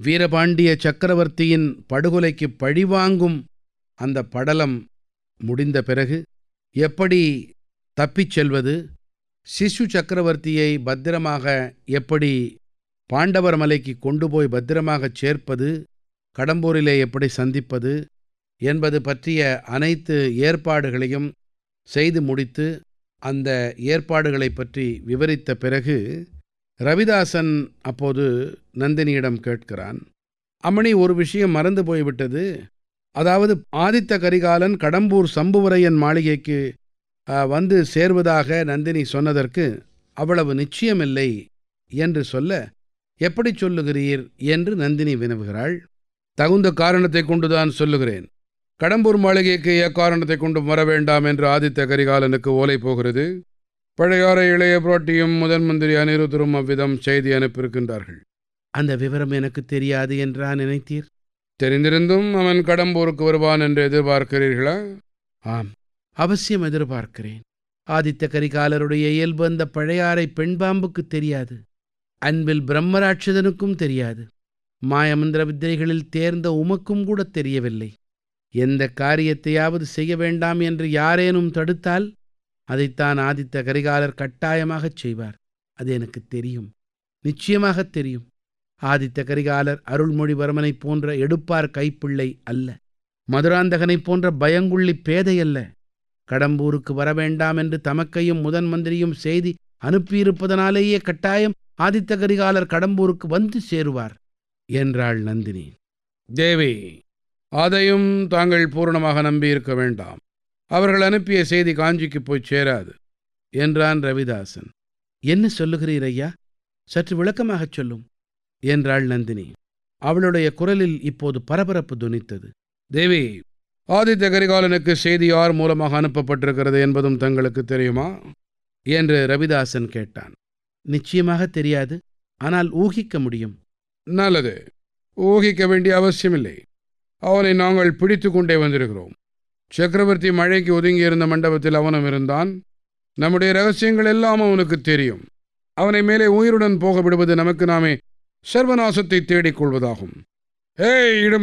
வீரபாண்டிய சக்கரவர்த்தியின் படுகொலைக்கு பழிவாங்கும் அந்த படலம் முடிந்த பிறகு எப்படி தப்பிச் செல்வது சிசு சக்கரவர்த்தியை பத்திரமாக எப்படி பாண்டவர் மலைக்கு கொண்டு போய் பத்திரமாகச் சேர்ப்பது கடம்பூரிலே எப்படி சந்திப்பது என்பது பற்றிய அனைத்து ஏற்பாடுகளையும் செய்து முடித்து அந்த ஏற்பாடுகளைப் பற்றி விவரித்த பிறகு ரவிதாசன் அப்போது நந்தினியிடம் கேட்கிறான் அம்மணி ஒரு விஷயம் மறந்து போய்விட்டது அதாவது ஆதித்த கரிகாலன் கடம்பூர் சம்புவரையன் மாளிகைக்கு அ, வந்து சேர்வதாக நந்தினி சொன்னதற்கு அவ்வளவு நிச்சயமில்லை என்று சொல்ல எப்படி சொல்லுகிறீர் என்று நந்தினி வினவுகிறாள் தகுந்த காரணத்தை கொண்டுதான் சொல்லுகிறேன் கடம்பூர் மாளிகைக்கு எக்காரணத்தை கொண்டும் வர வேண்டாம் என்று ஆதித்த கரிகாலனுக்கு ஓலை போகிறது பழையாறை இளைய புரோட்டியும் முதன் மந்திரி அனிருத்தரும் அவ்விதம் செய்தி அனுப்பியிருக்கின்றார்கள் அந்த விவரம் எனக்கு தெரியாது என்றா நினைத்தீர் தெரிந்திருந்தும் அவன் கடம்பூருக்கு வருவான் என்று எதிர்பார்க்கிறீர்களா ஆம் அவசியம் எதிர்பார்க்கிறேன் ஆதித்த கரிகாலருடைய இயல்பு அந்த பழையாறை பெண்பாம்புக்கு தெரியாது அன்பில் பிரம்மராட்சதனுக்கும் தெரியாது மாயமந்திர வித்தைகளில் தேர்ந்த உமக்கும் கூட தெரியவில்லை எந்த காரியத்தையாவது செய்ய வேண்டாம் என்று யாரேனும் தடுத்தால் அதைத்தான் ஆதித்த கரிகாலர் கட்டாயமாகச் செய்வார் அது எனக்கு தெரியும் நிச்சயமாகத் தெரியும் ஆதித்த கரிகாலர் அருள்மொழிவர்மனைப் போன்ற எடுப்பார் கைப்பிள்ளை அல்ல மதுராந்தகனைப் போன்ற பயங்குள்ளி பேதை அல்ல கடம்பூருக்கு வரவேண்டாம் என்று தமக்கையும் முதன் மந்திரியும் செய்தி அனுப்பியிருப்பதனாலேயே கட்டாயம் ஆதித்த கரிகாலர் கடம்பூருக்கு வந்து சேருவார் என்றாள் நந்தினி தேவி அதையும் தாங்கள் பூரணமாக நம்பியிருக்க வேண்டாம் அவர்கள் அனுப்பிய செய்தி காஞ்சிக்கு போய் சேராது என்றான் ரவிதாசன் என்ன சொல்லுகிறீர் ஐயா சற்று விளக்கமாகச் சொல்லும் என்றாள் நந்தினி அவளுடைய குரலில் இப்போது பரபரப்பு துனித்தது தேவி ஆதித்த கரிகாலனுக்கு செய்தி யார் மூலமாக அனுப்பப்பட்டிருக்கிறது என்பதும் தங்களுக்கு தெரியுமா என்று ரவிதாசன் கேட்டான் நிச்சயமாக தெரியாது ஆனால் ஊகிக்க முடியும் நல்லது ஊகிக்க வேண்டிய அவசியமில்லை அவனை நாங்கள் பிடித்து கொண்டே வந்திருக்கிறோம் சக்கரவர்த்தி மழைக்கு ஒதுங்கியிருந்த மண்டபத்தில் அவனும் இருந்தான் நம்முடைய ரகசியங்கள் எல்லாம் அவனுக்கு தெரியும் அவனை மேலே உயிருடன் போக விடுவது நமக்கு நாமே சர்வநாசத்தை தேடிக் கொள்வதாகும் ஏய் இடும்